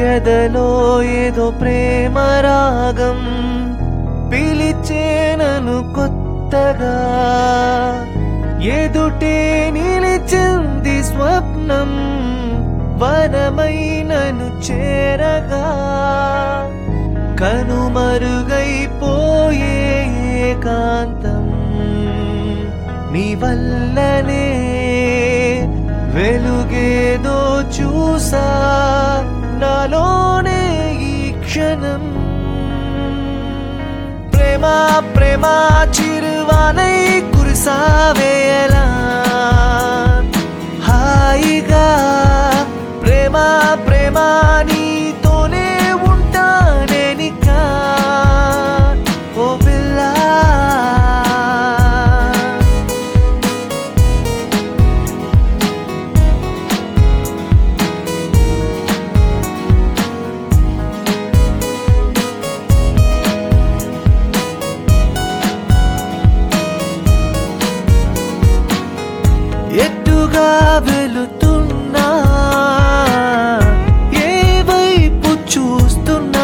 ఎదలో ఏదో ప్రేమ రాగం పిలిచేనను కొత్తగా ఎదుటే నిలిచింది స్వప్నం వనమైనను చేరగా కనుమరుగైపోయే ఏకాంతం నీ వల్లనే వెలుగేదో చూసా నాలోనే ఈ క్షణం ప్రేమ ప్రేమ చిరువానై కురిసావేలా హాయిగా ప్రేమ ప్రేమ నీతోనే ఉంటానేనికా ఓ పిల్లా ఎట్టుగా వెళుతున్నా ఏ వైపు చూస్తున్నా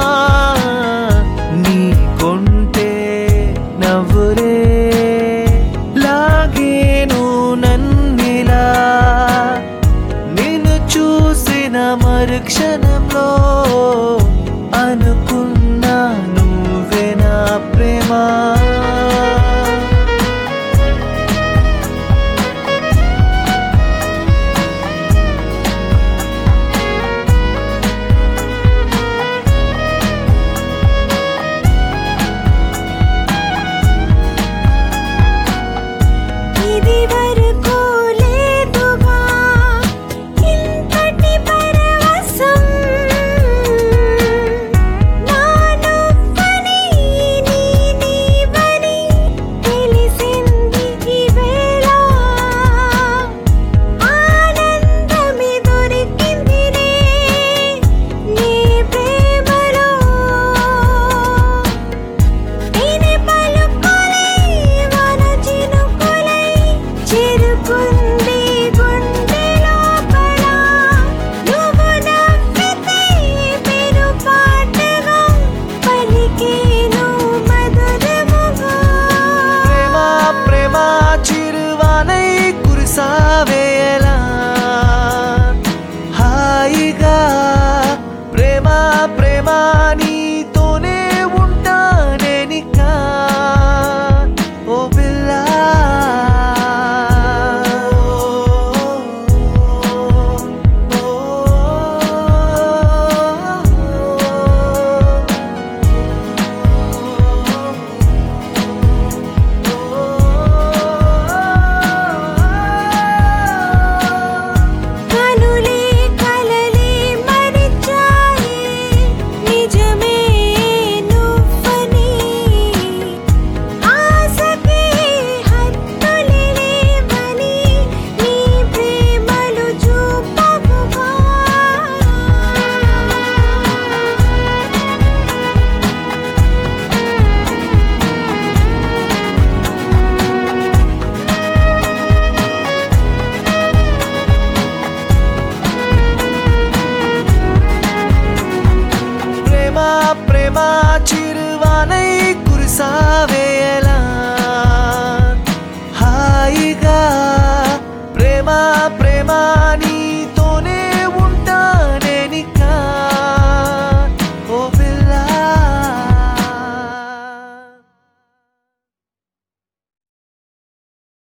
నీ కొంటే నవ్వురే లాగేను నన్నిలా నిన్ను చూసిన మరుక్షణంలో అనుకున్నా నువ్వే నా ప్రేమ ఇది వరకు లేదుగా ఇంతటి పరవశం నా నువ్వని నీ నీవని తెలిసింది ఈవేళ ఆనందమే దొరికిందిలే నీ ప్రేమలో తేనె పలుకులై వన చినుకులై చేరుకుంది గుండె లోపల నువ్వు నవ్వితే పెరుపాటుగా పలికేను మధురముగా ప్రేమ ప్రేమ చిరువానై కురిసావేలా